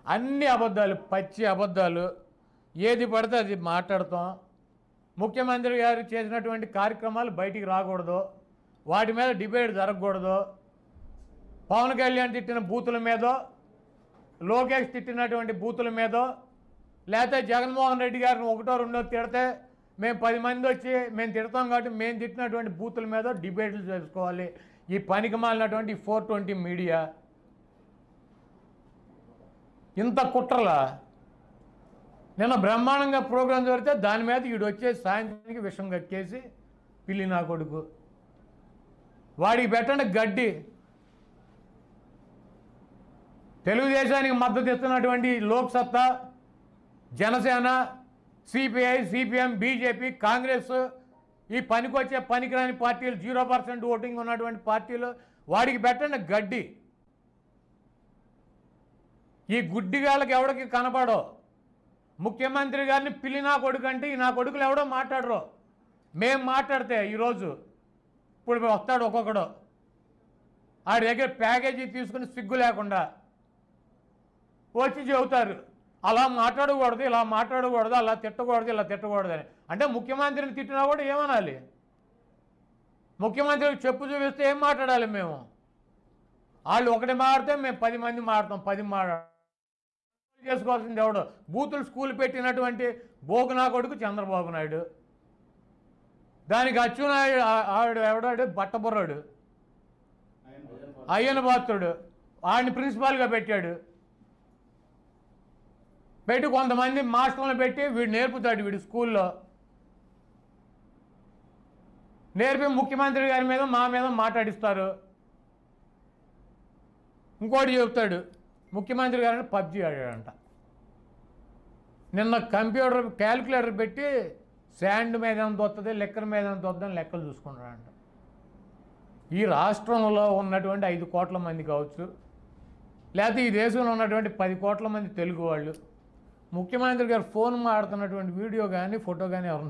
అన్ని అబద్ధాలు పచ్చి అబద్ధాలు ఏది పడితే అది మాట్లాడతాం ముఖ్యమంత్రి గారు చేసినటువంటి కార్యక్రమాలు బయటికి రాకూడదు వాటి మీద డిబేట్ జరగకూడదు పవన్ కళ్యాణ్ తిట్టిన బూతుల మీదో లోకేష్ తిట్టినటువంటి బూతుల మీదో లేకపోతే జగన్మోహన్ రెడ్డి గారిని ఒకటో రెండో తిడితే మేము పది మంది వచ్చి మేము తిడతాం కాబట్టి మేము తిట్టినటువంటి బూతుల మీద డిబేట్లు చేసుకోవాలి ఈ పనికి మాలినటువంటి ఫోర్ ట్వంటీ మీడియా ఇంత కుట్రలా నిన్న బ్రహ్మాండంగా ప్రోగ్రాం జరిగితే దాని మీద వీడు వచ్చేసి సాయంత్రానికి విషం కక్కేసి పిల్లి నా కొడుకు వాడికి పెట్టండి గడ్డి తెలుగుదేశానికి మద్దతు ఇస్తున్నటువంటి Loksatta Janasena CPI CPM BJP Congress ఈ పనికొచ్చే పనికిరాని పార్టీలు జీరో పర్సెంట్ ఓటింగ్ ఉన్నటువంటి పార్టీలు వాడికి పెట్టండి గడ్డి ఈ గుడ్డిగాళ్ళకి ఎవడికి కనపడో ముఖ్యమంత్రి గారిని పిల్లి నా కొడుకు అంటే ఈ నా కొడుకులు ఎవడో మాట్లాడరు మేం మాట్లాడితే ఈరోజు ఇప్పుడు వస్తాడు ఒక్కొక్కడు ఆడి దగ్గర ప్యాకేజీ తీసుకుని సిగ్గు లేకుండా వచ్చి చెబుతారు అలా మాట్లాడకూడదు ఇలా మాట్లాడకూడదు అలా తిట్టకూడదు ఇలా తిట్టకూడదు అని అంటే ముఖ్యమంత్రిని తిట్టినా కూడా ఏమనాలి ముఖ్యమంత్రికి చెప్పు చూపిస్తే ఏం మాట్లాడాలి మేము వాళ్ళు ఒకటి మాడితే మేము పది మంది మాడతాం పది మాడ చేసుకోవాల్సింది ఎవడు బూతులు స్కూల్ పెట్టినటువంటి బోగునా కొడుకు చంద్రబాబు నాయుడు దానికి అచ్చునాయుడు ఆ- ఆవిడ ఎవడాడు బట్టబుర్రాడు అయ్యన పాత్రుడు ఆడిని ప్రిన్సిపాల్గా పెట్టాడు పెట్టి కొంతమంది మాస్టర్లను పెట్టి వీడు నేర్పుతాడు వీడు స్కూల్లో నేర్పి ముఖ్యమంత్రి గారి మీద మా మీద మాట్లాడిస్తారు ఇంకోటి చెప్తాడు ముఖ్యమంత్రి గారిని పబ్జి ఆడాడంట నిన్న కంప్యూటర్ క్యాలిక్యులేటర్ పెట్టి శాండ్ మీద ఎంత వస్తుంది లెక్కల మీద ఎంత వస్తుందని లెక్కలు చూసుకున్నాడంట ఈ రాష్ట్రంలో ఉన్నటువంటి ఐదు కోట్ల మంది కావచ్చు లేకపోతే ఈ దేశంలో ఉన్నటువంటి పది కోట్ల మంది తెలుగు వాళ్ళు ముఖ్యమంత్రి గారు ఫోన్ మాడుతున్నటువంటి వీడియో కానీ ఫోటో కానీ ఎవరు